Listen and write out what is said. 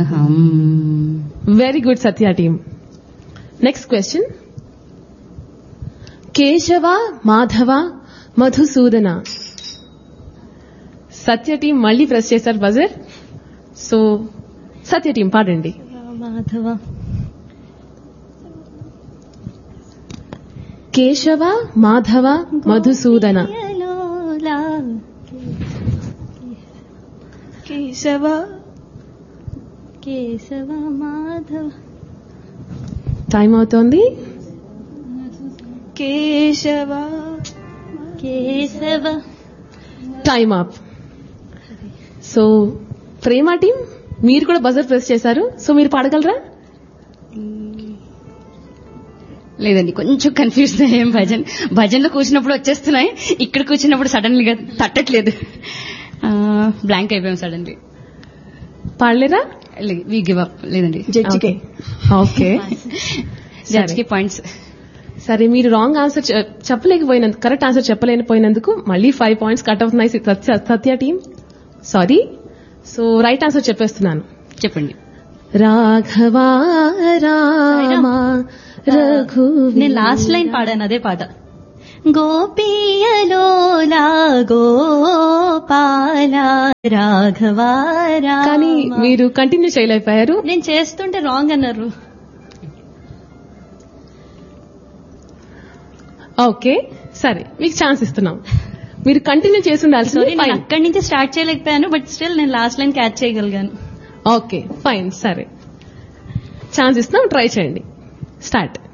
సోహం very good Satya team next question Keshava Madhava Madhusudana Satya team మళ్ళీ press చేశారు బజర్ సో సత్య టీం పాడండి మాధవ కేశవ మాధవ మధుసూదన గోపియలోలా. కేశవ కేశవ మాధవ టైం అవుతోంది Keshava Keshava time up so Prema team మీరు కూడా బజర్ ప్రెస్ చేశారు సో మీరు పాడగలరా లేదండి కొంచెం కన్ఫ్యూజ్ అయ్యాం భజన్ భజన్లో కూర్చున్నప్పుడు వచ్చేస్తున్నాయి ఇక్కడ కూర్చున్నప్పుడు సడన్ గా తట్టట్లేదు బ్లాంక్ అయిపోయాం సడన్లీ పాడలేరా వి గివ్ అప్ లేదండి జడ్జికి ఓకే జడ్జ్ కి పాయింట్స్ సరే మీరు రాంగ్ ఆన్సర్ చెప్పలేకపోయినందుకు కరెక్ట్ ఆన్సర్ చెప్పలేకపోయినందుకు మళ్ళీ ఫైవ్ పాయింట్స్ కట్ అవుతున్నాయి Satya Satya team sorry so right answer చెప్పేస్తున్నాను చెప్పండి రాఘవా రామ రఘు నేను లాస్ట్ లైన్ పాడాను అదే పాట గోపియలోలా గోపాల రాఘవా రామ. కానీ మీరు కంటిన్యూ చేయలేకపోయారు నేను చేస్తుంటే రాంగ్ అన్నారు ఓకే సరే మీకు ఛాన్స్ ఇస్తున్నాం మీరు కంటిన్యూ చేసి ఉండాల్సింది సారీ నేను అక్కడి నుంచి స్టార్ట్ చేయలేకపోయాను బట్ స్టిల్ నేను లాస్ట్ లైన్ క్యాచ్ చేయగలిగాను ఓకే ఫైన్ సరే ఛాన్స్ ఇస్తున్నాం ట్రై చేయండి స్టార్ట్